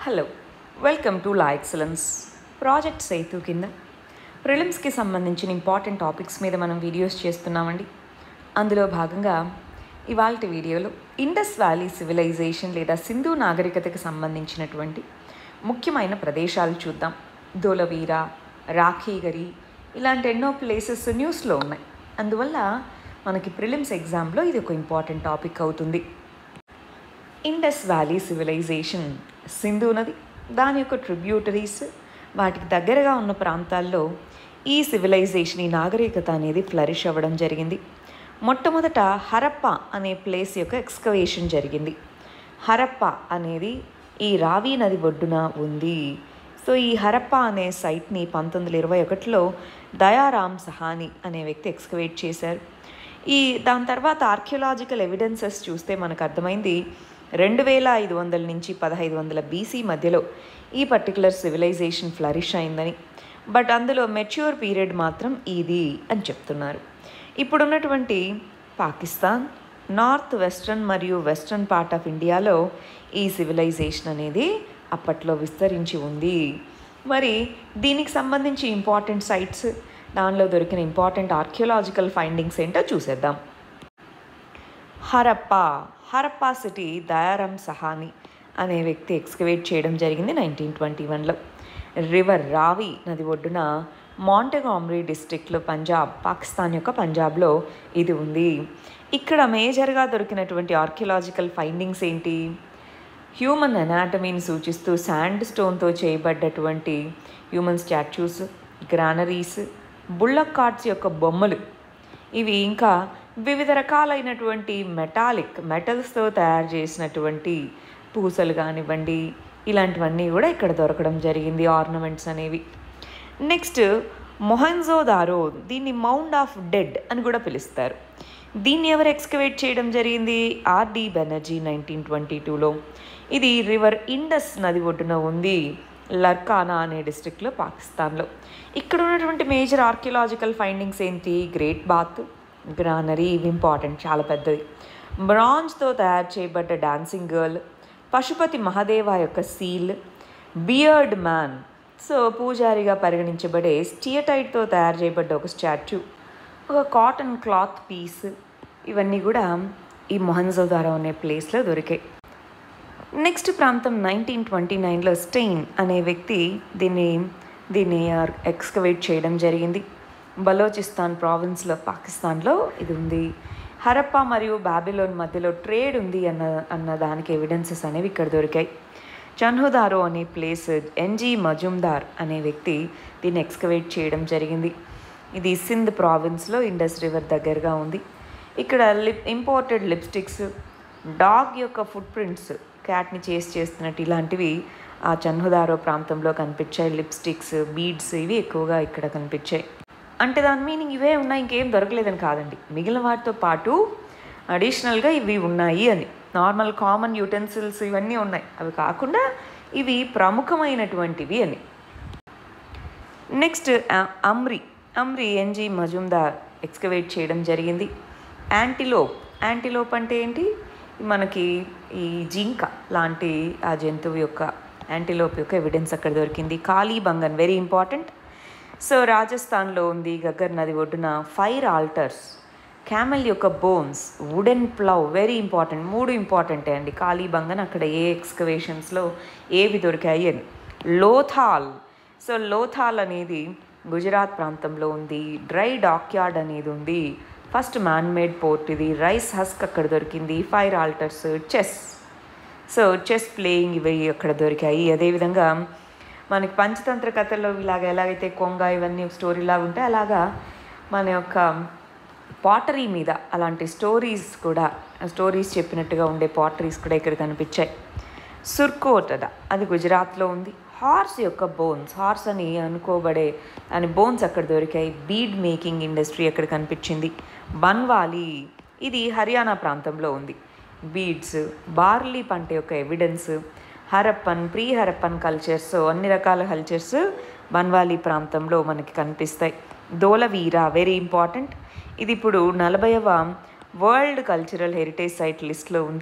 hello welcome to law excellence project Sethu కింద ప్రిలిమ్స్కి సంబంధించిన ఇంపార్టెంట్ టాపిక్స్ మీద మనం వీడియోస్ చేస్తున్నామండి అందులో భాగంగా ఇవాళ వీడియోలో ఇండస్ వ్యాలీ సివిలైజేషన్ లేదా సింధు నాగరికతకు సంబంధించినటువంటి ముఖ్యమైన ప్రదేశాలు చూద్దాం దోలవీర రాఖీగరి ఇలాంటి ఎన్నో ప్లేసెస్ న్యూస్లో ఉన్నాయి అందువల్ల మనకి ప్రిలిమ్స్ ఎగ్జామ్లో ఇది ఒక ఇంపార్టెంట్ టాపిక్ అవుతుంది ఇండస్ వ్యాలీ సివిలైజేషన్ సింధు నది దాని యొక్క ట్రిబ్యూటరీస్ వాటికి దగ్గరగా ఉన్న ప్రాంతాల్లో ఈ సివిలైజేషన్ ఈ నాగరికత అనేది ఫ్లరిష్ అవ్వడం జరిగింది మొట్టమొదట హరప్ప అనే ప్లేస్ యొక్క ఎక్స్కవేషన్ జరిగింది హరప్ప అనేది ఈ రావి నది ఒడ్డున ఉంది సో ఈ హరప్ప అనే సైట్ని పంతొమ్మిది వందల ఇరవై ఒకటిలో దయారాం సహాని అనే వ్యక్తి ఎక్స్కవేట్ చేశారు ఈ దాని తర్వాత ఆర్కియలాజికల్ ఎవిడెన్సెస్ చూస్తే మనకు అర్థమైంది రెండు వేల ఐదు వందల నుంచి పదహైదు వందల బీసీ మధ్యలో ఈ పర్టికులర్ సివిలైజేషన్ ఫ్లరిష్ అయిందని బట్ అందులో మెచ్యూర్ పీరియడ్ మాత్రం ఇది అని చెప్తున్నారు ఇప్పుడున్నటువంటి పాకిస్తాన్ నార్త్ వెస్ట్రన్ మరియు వెస్ట్రన్ పార్ట్ ఆఫ్ ఇండియాలో ఈ సివిలైజేషన్ అనేది అప్పట్లో విస్తరించి ఉంది మరి దీనికి సంబంధించి ఇంపార్టెంట్ సైట్స్ దానిలో దొరికిన ఇంపార్టెంట్ ఆర్కియలాజికల్ ఫైండింగ్స్ ఏంటో చూసేద్దాం హరప్ప హరప్పా సిటీ దయారాం సహాని అనే వ్యక్తి ఎక్స్కవేట్ చేయడం జరిగింది నైన్టీన్ ట్వంటీ వన్లో రివర్ రావి నది ఒడ్డున మాంటెగామ్రీ డిస్ట్రిక్ట్లో పంజాబ్ పాకిస్తాన్ యొక్క పంజాబ్లో ఇది ఉంది ఇక్కడ మేజర్గా దొరికినటువంటి ఆర్కియలాజికల్ ఫైండింగ్స్ ఏంటి హ్యూమన్ అనాటమీని సూచిస్తూ శాండ్ స్టోన్తో చేయబడ్డటువంటి human statues granaries bullock carts యొక్క బొమ్మలు ఇవి ఇంకా వివిధ రకాలైనటువంటి మెటాలిక్ మెటల్స్తో తయారు చేసినటువంటి పూసలు కానివ్వండి ఇలాంటివన్నీ కూడా ఇక్కడ దొరకడం జరిగింది ఆర్నమెంట్స్ అనేవి నెక్స్ట్ మొహన్జోదారో దీన్ని మౌండ్ ఆఫ్ డెడ్ అని కూడా పిలుస్తారు దీన్ని ఎవరు ఎక్స్కవేట్ చేయడం జరిగింది ఆర్డి బెనర్జీ నైన్టీన్ ట్వంటీ టూలో ఇది రివర్ ఇండస్ నది ఒడ్డున ఉంది లర్కానా అనే డిస్ట్రిక్ట్లో పాకిస్తాన్లో ఇక్కడ ఉన్నటువంటి మేజర్ ఆర్కియలాజికల్ ఫైండింగ్స్ ఏంటి గ్రేట్ బాత్ గ్రానరీ ఇవి ఇంపార్టెంట్ చాలా పెద్దది బ్రాంజ్తో తయారు చేయబడ్డ డాన్సింగ్ గర్ల్ పశుపతి మహాదేవ యొక్క సీల్ బియర్డ్ మ్యాన్ సో పూజారిగా పరిగణించబడే స్టియటైట్తో తయారు చేయబడ్డ ఒక స్టాచ్యూ ఒక కాటన్ క్లాత్ పీస్ ఇవన్నీ కూడా ఈ మొహన్జోదారో అనే ప్లేస్లో దొరికాయి నెక్స్ట్ ప్రాంతం నైన్టీన్ ట్వంటీ నైన్లో స్టెయిన్ అనే వ్యక్తి దీన్ని దీన్ని ఎక్స్కవేట్ చేయడం జరిగింది బలోచిస్తాన్ ప్రావిన్స్లో పాకిస్తాన్లో ఇది ఉంది హరప్ప మరియు బాబిలోన్ మధ్యలో ట్రేడ్ ఉంది అన్న అన్న దానికి ఎవిడెన్సెస్ అనేవి ఇక్కడ దొరికాయి చన్హుదారో అనే ప్లేస్ ఎన్జీ మజుందార్ అనే వ్యక్తి దీన్ని ఎక్స్కవేట్ చేయడం జరిగింది ఇది సింధ్ ప్రావిన్స్లో ఇండస్ రివర్ దగ్గరగా ఉంది ఇక్కడ లిప్ ఇంపోర్టెడ్ లిప్స్టిక్స్ డాగ్ యొక్క ఫుట్ ప్రింట్స్ క్యాట్ని చేసి చేస్తున్నట్టు ఇలాంటివి ఆ చన్హుదారో ప్రాంతంలో కనిపించాయి లిప్స్టిక్స్ బీడ్స్ ఇవి ఎక్కువగా ఇక్కడ కనిపించాయి అంటే దాని మీనింగ్ ఇవే ఉన్నాయి ఇంకేం దొరకలేదని కాదండి మిగిలిన వాటితో పాటు అడిషనల్గా ఇవి ఉన్నాయి అని నార్మల్ కామన్ యూటెన్సిల్స్ ఇవన్నీ ఉన్నాయి అవి కాకుండా ఇవి ప్రముఖమైనటువంటివి అని next Amri Amri NG Majumdar excavate చేయడం జరిగింది యాంటిలోప్ యాంటిలోప్ అంటే ఏంటి మనకి ఈ జింక లాంటి ఆ జంతువు యొక్క యాంటిలోప్ యొక్క ఎవిడెన్స్ అక్కడ దొరికింది కాళీబంగన్ వెరీ ఇంపార్టెంట్ సో రాజస్థాన్లో ఉంది గగ్గర్ నది ఒడ్డున ఫైర్ ఆల్టర్స్ క్యామెల్ యొక్క bones wooden plough very important మూడు ఇంపార్టెంటే అండి కాళీబంగన్ అక్కడ ఏ ఎక్స్కవేషన్స్లో ఏవి దొరికాయి అని లోథాల్ సో లోథాల్ అనేది గుజరాత్ ప్రాంతంలో ఉంది డ్రై డాక్యార్డ్ అనేది ఉంది ఫస్ట్ మ్యాన్ మేడ్ పోర్ట్ ఇది రైస్ హస్క్ అక్కడ దొరికింది fire altars chess so chess playing ఇవి అక్కడ దొరికాయి అదేవిధంగా మనకి పంచతంత్ర కథల్లో ఇలాగ ఎలాగైతే కొంగ ఇవన్నీ స్టోరీలాగా ఉంటే అలాగా మన యొక్క పాటరీ మీద అలాంటి స్టోరీస్ కూడా స్టోరీస్ చెప్పినట్టుగా ఉండే పాటరీస్ కూడా ఇక్కడ కనిపించాయి సుర్కోట్ అద అది గుజరాత్లో ఉంది హార్స్ యొక్క బోన్స్ హార్స్ అని అనుకోబడే దాని బోన్స్ అక్కడ దొరికాయి బీడ్ మేకింగ్ ఇండస్ట్రీ అక్కడ కనిపించింది బన్వాలి ఇది హర్యానా ప్రాంతంలో ఉంది బీడ్స్ బార్లీ పంట యొక్క evidence Harappan pre Harappan cultures అన్ని రకాల కల్చర్స్ బన్వాలి ప్రాంతంలో మనకి కనిపిస్తాయి దోలవీర వెరీ ఇంపార్టెంట్ ఇది ఇప్పుడు నలభైవ వరల్డ్ కల్చరల్ హెరిటేజ్ సైట్ లిస్ట్లో ఉంది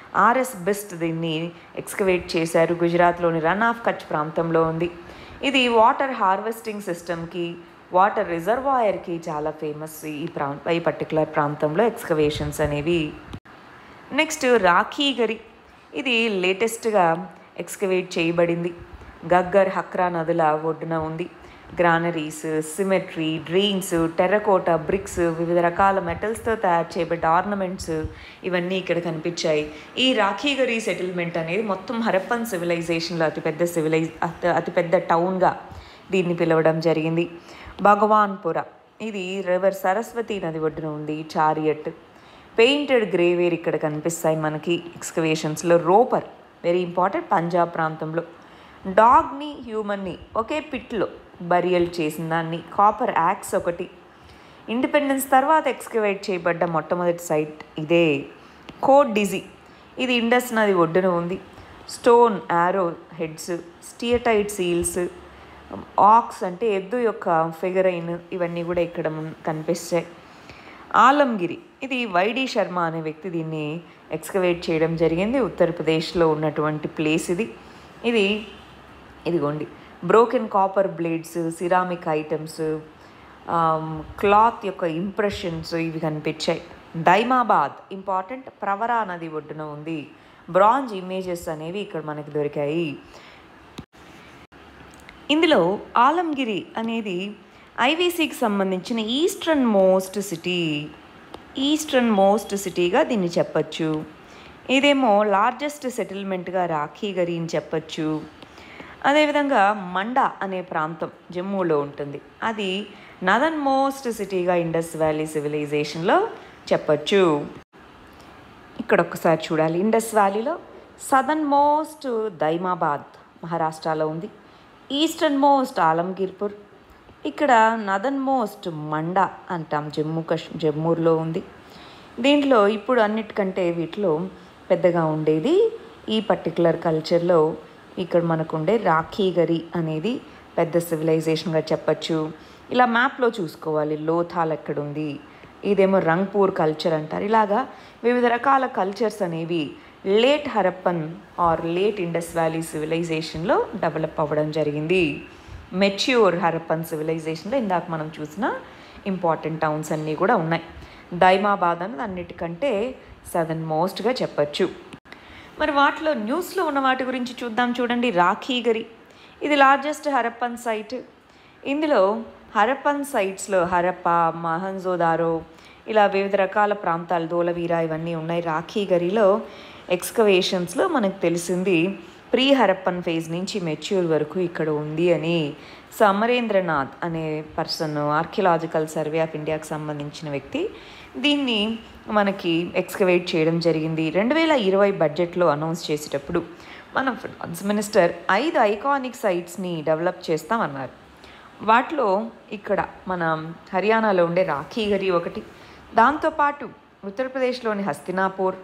ఆర్ఎస్ బెస్ట్ దీన్ని ఎక్స్కవేట్ చేశారు గుజరాత్లోని రన్ ఆఫ్ కచ్ ప్రాంతంలో ఉంది ఇది వాటర్ హార్వెస్టింగ్ సిస్టమ్కి వాటర్ రిజర్వాయర్కి చాలా ఫేమస్ ఈ ప్రాంత ఈ పర్టికులర్ ప్రాంతంలో ఎక్స్కవేషన్స్ అనేవి నెక్స్ట్ రాఖీగరి ఇది లేటెస్ట్గా ఎక్స్కవేట్ చేయబడింది గగ్గర్ హక్రా నదుల ఒడ్డున ఉంది granaries cemetery drains terracotta bricks వివిధ రకాల మెటల్స్తో తయారు చేయబడ్డ ఆర్నమెంట్స్ ఇవన్నీ ఇక్కడ కనిపించాయి ఈ రాఖీగరి సెటిల్మెంట్ అనేది మొత్తం హరప్పన్ సివిలైజేషన్లో అతిపెద్ద సివిలైజ్ అతి అతిపెద్ద టౌన్గా దీన్ని పిలవడం జరిగింది భగవాన్పుర ఇది రివర్ సరస్వతి నది ఒడ్డున ఉంది చారియట్ పెయింటెడ్ గ్రేవేర్ ఇక్కడ కనిపిస్తాయి మనకి ఎక్స్కవేషన్స్లో రోపర్ వెరీ ఇంపార్టెంట్ పంజాబ్ ప్రాంతంలో డాగ్ని హ్యూమన్ని ఒకే పిట్లో బరియల్ చేసిన దాన్ని కాపర్ యాక్స్ ఒకటి ఇండిపెండెన్స్ తర్వాత ఎక్స్కవేట్ చేయబడ్డ మొట్టమొదటి సైట్ ఇదే కోడ్ డిజీ ఇది ఇండస్ నది ఒడ్డున ఉంది stone arrow heads steatite seals ox అంటే ఎద్దు యొక్క ఫిగరైన్ ఇవన్నీ కూడా ఇక్కడ మన- కనిపిస్తాయి ఆలంగిరి ఇది వైడి శర్మ అనే వ్యక్తి దీన్ని ఎక్స్కవేట్ చేయడం జరిగింది ఉత్తరప్రదేశ్లో ఉన్నటువంటి ప్లేస్ ఇది ఇది ఇదిగోండి broken copper blades ceramic items cloth యొక్క ఇంప్రెషన్స్ ఇవి కనిపించాయి దైమాబాద్ ఇంపార్టెంట్ ప్రవరా నది ఒడ్డున ఉంది బ్రాంజ్ ఇమేజెస్ అనేవి ఇక్కడ మనకి దొరికాయి ఇందులో ఆలంగిరి అనేది ఐవీసీకి సంబంధించిన eastern most city eastern most సిటీగా దీన్ని చెప్పచ్చు ఇదేమో లార్జెస్ట్ సెటిల్మెంట్గా రాఖీగరి అని చెప్పచ్చు అదేవిధంగా మండా అనే ప్రాంతం జమ్మూలో ఉంటుంది అది నదన్ మోస్ట్ సిటీగా ఇండస్ వ్యాలీ సివిలైజేషన్లో చెప్పచ్చు ఇక్కడ ఒక్కసారి చూడాలి ఇండస్ వ్యాలీలో సదర్న్ మోస్ట్ దైమాబాద్ మహారాష్ట్రలో ఉంది ఈస్టర్న్ మోస్ట్ ఆలంగీర్పూర్ ఇక్కడ నదన్ మోస్ట్ మండా అంటాం జమ్మూ కష్ జమ్మూర్లో ఉంది దీంట్లో ఇప్పుడు అన్నిటికంటే వీటిలో పెద్దగా ఉండేది ఈ పర్టికులర్ కల్చర్లో ఇక్కడ మనకు ఉండే రాఖీగరి అనేది పెద్ద సివిలైజేషన్గా చెప్పచ్చు ఇలా మ్యాప్లో చూసుకోవాలి లోథాల్ ఎక్కడుంది ఇదేమో రంగ్పూర్ కల్చర్ అంటారు ఇలాగా వివిధ రకాల కల్చర్స్ అనేవి late Harappan or late Indus valley సివిలైజేషన్లో డెవలప్ అవ్వడం జరిగింది మెచ్యూర్ హరప్పన్ సివిలైజేషన్లో ఇందాక మనం చూసిన ఇంపార్టెంట్ టౌన్స్ అన్నీ కూడా ఉన్నాయి దైమాబాద్ అనేది అన్నిటికంటే సదన్ మోస్ట్గా చెప్పచ్చు మరి వాటిలో న్యూస్లో ఉన్న వాటి గురించి చూద్దాం చూడండి రాఖీగరి ఇది లార్జెస్ట్ హరప్పన్ సైట్ ఇందులో హరప్పన్ సైట్స్లో హరప్ప మహన్జోదారో ఇలా వివిధ రకాల ప్రాంతాలు దోలవీర ఇవన్నీ ఉన్నాయి రాఖీగరిలో ఎక్స్కవేషన్స్లో మనకు తెలిసింది ప్రీ హరప్పన్ ఫేజ్ నుంచి మెచ్యూర్ వరకు ఇక్కడ ఉంది అని సో అమరేంద్రనాథ్ అనే పర్సన్ ఆర్కియలాజికల్ సర్వే ఆఫ్ ఇండియాకి సంబంధించిన వ్యక్తి దీన్ని మనకి ఎక్స్కవేట్ చేయడం జరిగింది రెండు వేల ఇరవై బడ్జెట్లో అనౌన్స్ చేసేటప్పుడు మన ఫినాన్స్ మినిస్టర్ ఐదు ఐకానిక్ సైట్స్ని డెవలప్ చేస్తామన్నారు వాటిలో ఇక్కడ మన హర్యానాలో ఉండే రాఖీగరి ఒకటి దాంతోపాటు ఉత్తరప్రదేశ్లోని హస్తినాపూర్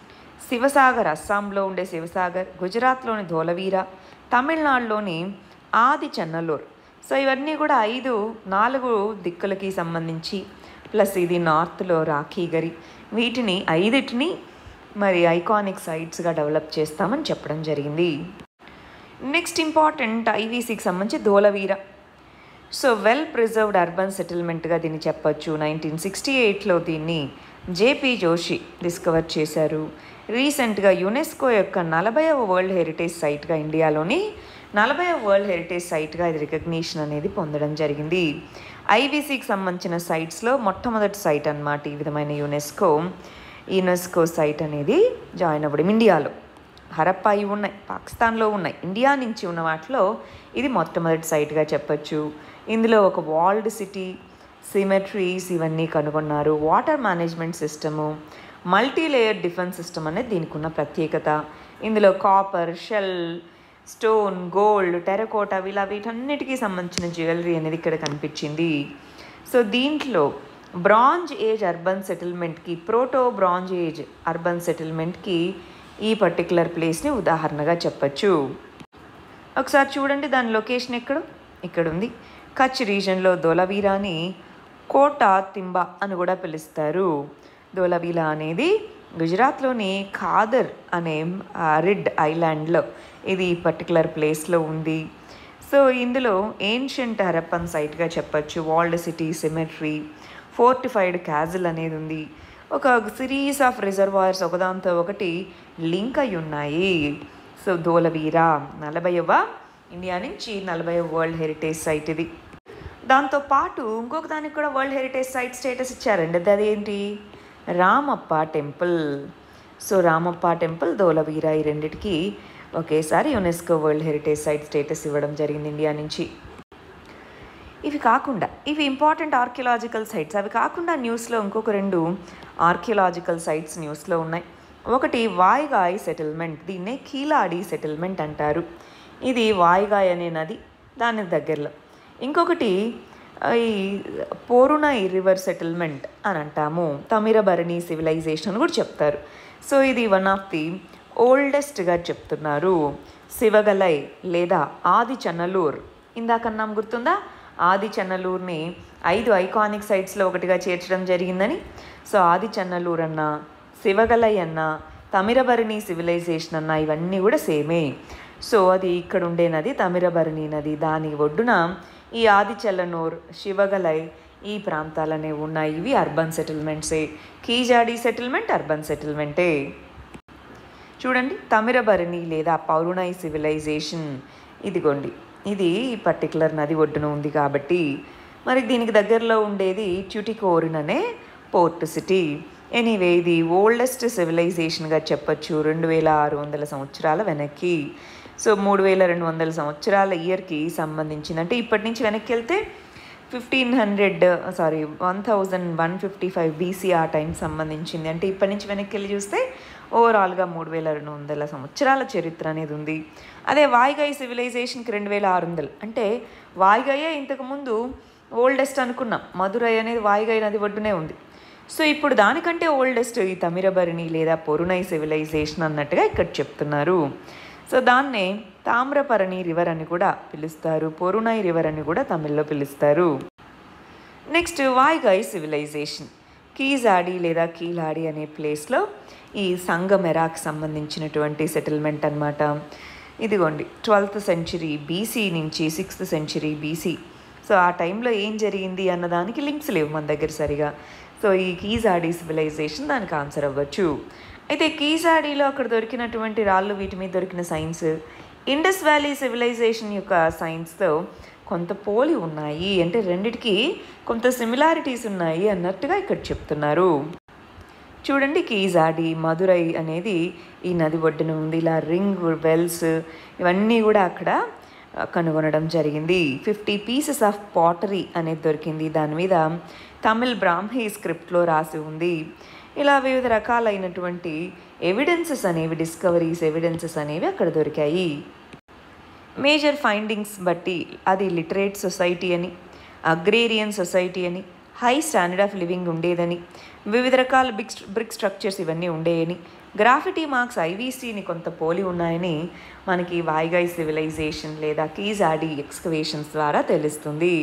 శివసాగర్ అస్సాంలో ఉండే శివసాగర్ గుజరాత్లోని ధోలవీర తమిళనాడులోని ఆది చెన్నలూర్ సో ఇవన్నీ కూడా ఐదు నాలుగు దిక్కులకి సంబంధించి ప్లస్ ఇది నార్త్లో రాఖీగరి వీటిని ఐదిటిని మరి ఐకానిక్ సైట్స్గా డెవలప్ చేస్తామని చెప్పడం జరిగింది నెక్స్ట్ ఇంపార్టెంట్ ఐవీసీకి సంబంధించి Dholavira so well preserved urban సెటిల్మెంట్గా దీన్ని చెప్పొచ్చు నైన్టీన్ సిక్స్టీ ఎయిట్లో దీన్ని జేపీ జోషి డిస్కవర్ చేశారు రీసెంట్గా యునెస్కో యొక్క నలభైవ వరల్డ్ హెరిటేజ్ సైట్గా ఇండియాలోని నలభైవ వరల్డ్ హెరిటేజ్ సైట్గా ఇది రికగ్నిషన్ అనేది పొందడం జరిగింది ఐవీసీకి సంబంధించిన సైట్స్లో మొట్టమొదటి సైట్ అన్నమాట ఈ విధమైన యునెస్కో యునెస్కో సైట్ అనేది జాయిన్ అవ్వడం ఇండియాలో హరప్పా ఇవి ఉన్నాయి పాకిస్తాన్లో ఉన్నాయి ఇండియా నుంచి ఉన్న వాటిలో ఇది మొట్టమొదటి సైట్గా చెప్పొచ్చు ఇందులో ఒక వాల్డ్ సిటీ సిమెట్రీస్ ఇవన్నీ కనుగొన్నారు water management system multi layer defence system అనేది దీనికి ఉన్న ప్రత్యేకత ఇందులో copper shell stone gold terracotta ఇలా వీటన్నిటికీ సంబంధించిన జ్యువెలరీ అనేది ఇక్కడ కనిపించింది సో దీంట్లో బ్రాంజ్ ఏజ్ అర్బన్ సెటిల్మెంట్కి ప్రోటో బ్రాంజ్ ఏజ్ అర్బన్ సెటిల్మెంట్కి ఈ పర్టికులర్ ప్లేస్ని ఉదాహరణగా చెప్పచ్చు ఒకసారి చూడండి దాని లొకేషన్ ఎక్కడ ఇక్కడ ఉంది కచ్ రీజన్లో దొలవీరాని కోట తింబా అని కూడా పిలుస్తారు దోలవీలా అనేది గుజరాత్లోని ఖాదర్ అనే రిడ్ ఐలాండ్లో ఇది పర్టికులర్ ప్లేస్లో ఉంది సో ఇందులో ఏన్షియంట్ హరప్పన్ సైట్గా చెప్పచ్చు walled city cemetery fortified castle అనేది ఉంది ఒక సిరీస్ ఆఫ్ రిజర్వాయర్స్ ఒకదాంతో ఒకటి లింక్ అయి ఉన్నాయి సో ధోలవీర నలభైవ ఇండియా నుంచి నలభై వరల్డ్ హెరిటేజ్ సైట్ ఇది దాంతో పాటు ఇంకొక దానికి కూడా వరల్డ్ హెరిటేజ్ సైట్ స్టేటస్ ఇచ్చారండి అది అదేంటి Ramappa temple so Ramappa temple Dholavira ఈ రెండిటికి ఒకేసారి UNESCO world heritage site status ఇవ్వడం జరిగింది ఇండియా నుంచి ఇవి కాకుండా ఇవి ఇంపార్టెంట్ ఆర్కియలాజికల్ సైట్స్ అవి కాకుండా న్యూస్లో ఇంకొక రెండు ఆర్కియలాజికల్ సైట్స్ న్యూస్లో ఉన్నాయి ఒకటి వాయిగాయ్ సెటిల్మెంట్ దీన్నే కీలాడి సెటిల్మెంట్ అంటారు ఇది వాయిగాయ్ అనే నది దాని దగ్గరలో ఇంకొకటి ఈ పోరునై రివర్ సెటిల్మెంట్ అని అంటాము తమిరబరణి సివిలైజేషన్ అని కూడా చెప్తారు సో ఇది వన్ ఆఫ్ ది ఓల్డెస్ట్గా చెప్తున్నారు శివగలై లేదా ఆది చన్నలూర్ ఇందాకన్నాం గుర్తుందా ఆది చన్నలూరుని ఐదు ఐకానిక్ సైట్స్లో ఒకటిగా చేర్చడం జరిగిందని సో ఆది చన్నలూర్ అన్న శివగలై అన్న తమిరబరిణి సివిలైజేషన్ అన్న ఇవన్నీ కూడా సేమే సో అది ఇక్కడ ఉండే నది తమిరబరిణి నది దాని ఒడ్డున ఈ ఆది చెల్లనూర్ శివగలై ఈ ప్రాంతాలనే ఉన్నాయి ఇవి అర్బన్ సెటిల్మెంట్సే కీజాడి సెటిల్మెంట్ అర్బన్ సెటిల్మెంటే చూడండి తమిరబరిణి లేదా పౌరుణై సివిలైజేషన్ ఇదిగోండి ఇది ఈ పర్టికులర్ నది ఒడ్డున ఉంది కాబట్టి మరి దీనికి దగ్గరలో ఉండేది ట్యూటికోరిన్ అనే పోర్ట్ సిటీ ఎనీవే ఇది ఓల్డెస్ట్ సివిలైజేషన్గా చెప్పచ్చు రెండు వేల ఆరు వందల సంవత్సరాల వెనక్కి సో మూడు వేల రెండు వందల సంవత్సరాల ఇయర్కి సంబంధించింది అంటే ఇప్పటి నుంచి వెనక్కి వెళ్తే fifteen hundred sorry one thousand one fifty five BC ఆ టైం సంబంధించింది అంటే ఇప్పటి నుంచి వెనక్కి వెళ్ళి చూస్తే ఓవరాల్గా మూడు వేల రెండు వందల సంవత్సరాల చరిత్ర అనేది ఉంది అదే వాయిగాయి సివిలైజేషన్కి రెండు వేల ఆరు వందలు అంటే వాయిగాయే ఇంతకుముందు ఓల్డెస్ట్ అనుకున్నాం మధురై అనేది వాయిగాయి నది ఒడ్డునే ఉంది సో ఇప్పుడు దానికంటే ఓల్డెస్ట్ ఈ తమిరబరిణి లేదా పొరునై సివిలైజేషన్ అన్నట్టుగా ఇక్కడ చెప్తున్నారు సో దాన్నే తామ్రపరణి రివర్ అని కూడా పిలుస్తారు పొరునై రివర్ అని కూడా తమిళ్లో పిలుస్తారు నెక్స్ట్ వాయిగాయ్ సివిలైజేషన్ కీజాడి లేదా కీలాడి అనే ప్లేస్లో ఈ సంగమెరాకి సంబంధించినటువంటి సెటిల్మెంట్ అన్నమాట ఇదిగోండి ట్వెల్త్ సెంచరీ బీసీ నుంచి సిక్స్త్ సెంచరీ బీసీ సో ఆ టైంలో ఏం జరిగింది అన్నదానికి లింక్స్ లేవు మన దగ్గర సరిగా సో ఈ కీజాడి సివిలైజేషన్ దానికి ఆన్సర్ అవ్వచ్చు అయితే కీజాడీలో అక్కడ దొరికినటువంటి రాళ్ళు వీటి మీద దొరికిన సైన్స్ ఇండస్ వ్యాలీ సివిలైజేషన్ యొక్క సైన్స్తో కొంత పోలి ఉన్నాయి అంటే రెండిటికి కొంత సిమిలారిటీస్ ఉన్నాయి అన్నట్టుగా ఇక్కడ చెప్తున్నారు చూడండి కీజాడి మధురై అనేది ఈ నది ఒడ్డున ఉంది ఇలా రింగ్ వెల్స్ ఇవన్నీ కూడా అక్కడ కనుగొనడం జరిగింది ఫిఫ్టీ పీసెస్ ఆఫ్ పాటరీ అనేది దొరికింది దాని మీద తమిళ్ బ్రాహ్మీ స్క్రిప్ట్లో రాసి ఉంది ఇలా వివిధ రకాలైనటువంటి ఎవిడెన్సెస్ అనేవి డిస్కవరీస్ ఎవిడెన్సెస్ అనేవి అక్కడ దొరికాయి మేజర్ ఫైండింగ్స్ బట్టి అది లిటరేట్ సొసైటీ అని అగ్రేరియన్ సొసైటీ అని హై స్టాండర్డ్ ఆఫ్ లివింగ్ ఉండేదని వివిధ రకాల బిగ్ బ్రిక్ స్ట్రక్చర్స్ ఇవన్నీ ఉండేయని గ్రాఫిటీ మార్క్స్ ఐవీసీని కొంత పోలి ఉన్నాయని మనకి వాయిగాయ్ సివిలైజేషన్ లేదా కీజాడి ఎక్స్కవేషన్స్ ద్వారా తెలుస్తుంది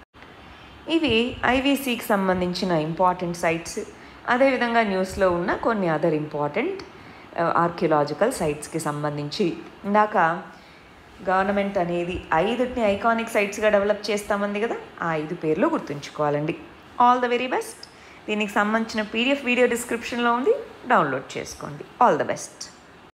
ఇవి ఐవీసీకి సంబంధించిన ఇంపార్టెంట్ సైట్స్ అదేవిధంగా న్యూస్లో ఉన్న కొన్ని అదర్ ఇంపార్టెంట్ ఆర్కియలాజికల్ సైట్స్కి సంబంధించి ఇందాక గవర్నమెంట్ అనేది ఐదుటిని ఐకానిక్ సైట్స్గా డెవలప్ చేస్తామంది కదా ఆ ఐదు పేర్లు గుర్తుంచుకోవాలండి ఆల్ ద వెరీ బెస్ట్ దీనికి సంబంధించిన పీడిఎఫ్ వీడియో డిస్క్రిప్షన్లో ఉంది డౌన్లోడ్ చేసుకోండి ఆల్ ద బెస్ట్